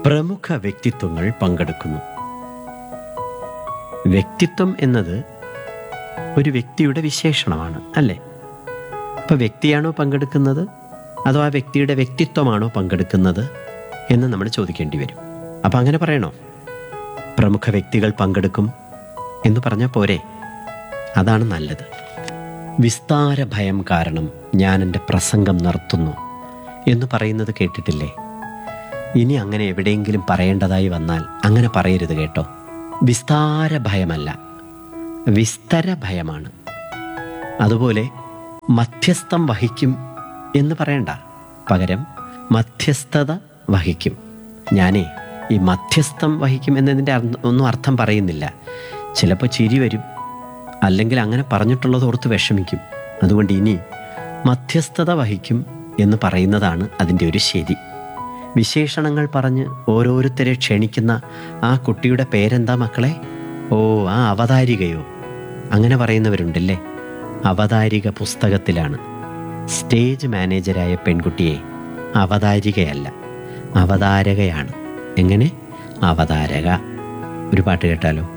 പ്രമുഖ വ്യക്തിത്വങ്ങൾ പങ്കെടുക്കുന്നു വ്യക്തിത്വം എന്നത് ഒരു വ്യക്തിയുടെ വിശേഷണമാണ് അല്ലേ അപ്പോൾ വ്യക്തിയാണോ പങ്കെടുക്കുന്നത് അതോ ആ വ്യക്തിയുടെ വ്യക്തിത്വമാണോ പങ്കെടുക്കുന്നത് എന്ന് നമ്മൾ ചോദിക്കേണ്ടി വരും അപ്പം അങ്ങനെ പറയണോ പ്രമുഖ വ്യക്തികൾ പങ്കെടുക്കും എന്ന് പറഞ്ഞാൽ പോരെ അതാണ് നല്ലത് വിസ്താര ഭയം കാരണം ഞാൻ എൻ്റെ പ്രസംഗം നിർത്തുന്നു എന്ന് പറയുന്നത് കേട്ടിട്ടില്ലേ ഇനി അങ്ങനെ എവിടെയെങ്കിലും പറയേണ്ടതായി വന്നാൽ അങ്ങനെ പറയരുത് കേട്ടോ വിസ്താര ഭയമല്ല വിസ്തര ഭയമാണ് അതുപോലെ മധ്യസ്ഥം വഹിക്കും എന്ന് പറയണ്ട പകരം മധ്യസ്ഥത വഹിക്കും ഞാനേ ഈ മധ്യസ്ഥം വഹിക്കും എന്നതിൻ്റെ അർത്ഥ- ഒന്നും അർത്ഥം പറയുന്നില്ല ചിലപ്പോൾ ചിരി വരും അല്ലെങ്കിൽ അങ്ങനെ പറഞ്ഞിട്ടുള്ളത് ഓർത്ത് വിഷമിക്കും അതുകൊണ്ട് ഇനി മധ്യസ്ഥത വഹിക്കും എന്ന് പറയുന്നതാണ് അതിൻ്റെ ഒരു ശരി വിശേഷണങ്ങൾ പറഞ്ഞ് ഓരോരുത്തരെ ക്ഷണിക്കുന്ന ആ കുട്ടിയുടെ പേരെന്താ മക്കളെ ഓ ആ അവതാരികയോ അങ്ങനെ പറയുന്നവരുണ്ടല്ലേ അവതാരിക പുസ്തകത്തിലാണ് സ്റ്റേജ് മാനേജരായ പെൺകുട്ടിയെ അവതാരികയല്ല അവതാരകയാണ് എങ്ങനെ അവതാരക ഒരു പാട്ട് കേട്ടാലോ